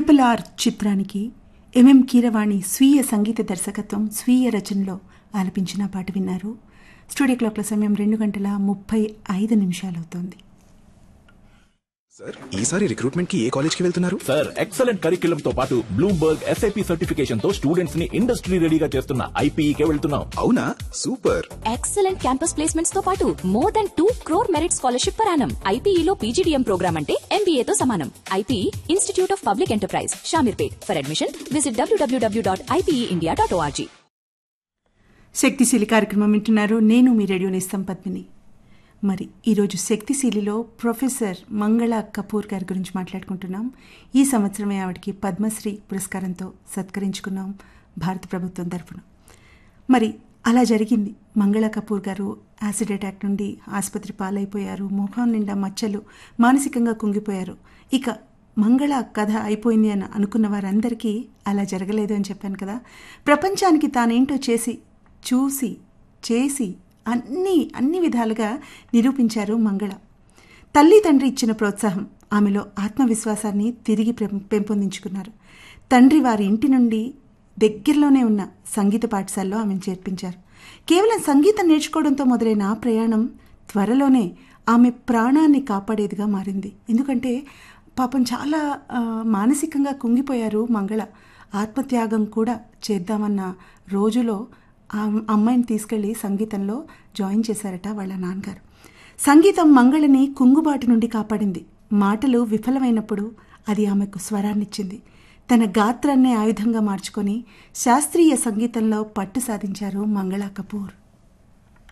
triple R చిత్రానికి MM Keeravani స్వీయ సంగీత దర్శకత్వం స్వీయ రచనలో ఆలపించిన పాట విన్నారు స్టూడియో క్లాక్ల సమయం రెండు గంటల ముప్పై ఐదు నిమిషాలు అవుతోంది సార్ ఈసారి రిక్రూట్మెంట్ కి ఏ కాలేజ్ కి వెళ్తున్నారు సార్ ఎక్సలెంట్ కరిక్యులం తో పాటు బ్లూంబర్గ్ ఎస్ఐపి సర్టిఫికేషన్ తో స్టూడెంట్స్ ని ఇండస్ట్రీ రెడీగా చేస్తున్న ఐపీఈకే వెళ్తున్నాం అవునా సూపర్ ఎక్సలెంట్ క్యాంపస్ ప్లేస్మెంట్స్ తో పాటు more than two crore merit scholarship per annum ఐపీఈలో పీజీడీఎం ప్రోగ్రామ్ అంటే ఎంబీఏ తో సమానం IPE institute of public enterprise Shamirpet for admission visit WWW dot IPE India dot ORG శక్తిశీలి కార్యక్రమం వింటున్నారు నేను మీ రేడియో నేస్తం పద్మిని మరి ఈరోజు శక్తిశీలిలో ప్రొఫెసర్ మంగళ కపూర్ గారి గురించి మాట్లాడుకుంటున్నాం ఈ సంవత్సరమే ఆవిడకి పద్మశ్రీ పురస్కారంతో సత్కరించుకున్నాం భారత ప్రభుత్వం తరఫున మరి అలా జరిగింది మంగళ కపూర్ గారు యాసిడ్ అటాక్ నుండి ఆసుపత్రి పాలైపోయారు ముఖం నిండా మచ్చలు మానసికంగా కుంగిపోయారు ఇక మంగళ కథ అయిపోయింది అని అనుకున్న వారందరికీ అలా జరగలేదు అని చెప్పాను కదా ప్రపంచానికి తానేంటో చేసి చూసి చేసి అన్ని అన్ని విధాలుగా నిరూపించారు మంగళ తల్లి తండ్రి ఇచ్చిన ప్రోత్సాహం ఆమెలో ఆత్మవిశ్వాసాన్ని తిరిగి పెం- పెంపొందించుకున్నారు తండ్రి వారి ఇంటి నుండి దగ్గరలోనే ఉన్న సంగీత పాఠశాలలో ఆమెను చేర్పించారు కేవలం సంగీతం నేర్చుకోవడంతో మొదలైన ఆ ప్రయాణం త్వరలోనే ఆమె ప్రాణాన్ని కాపాడేదిగా మారింది ఎందుకంటే పాపం చాలా ఆ, మానసికంగా కుంగిపోయారు మంగళ ఆత్మత్యాగం కూడా చేద్దామన్న రోజులో ఆ అమ్మాయిని తీసుకెళ్లి సంగీతంలో జాయిన్ చేశారట వాళ్ళ నాన్నగారు సంగీతం మంగళని కుంగుబాటు నుండి కాపాడింది మాటలు విఫలమైనప్పుడు అది ఆమెకు స్వరాన్నిచ్చింది తన గాత్రాన్నే ఆయుధంగా మార్చుకొని శాస్త్రీయ సంగీతంలో పట్టు సాధించారు మంగళా కపూర్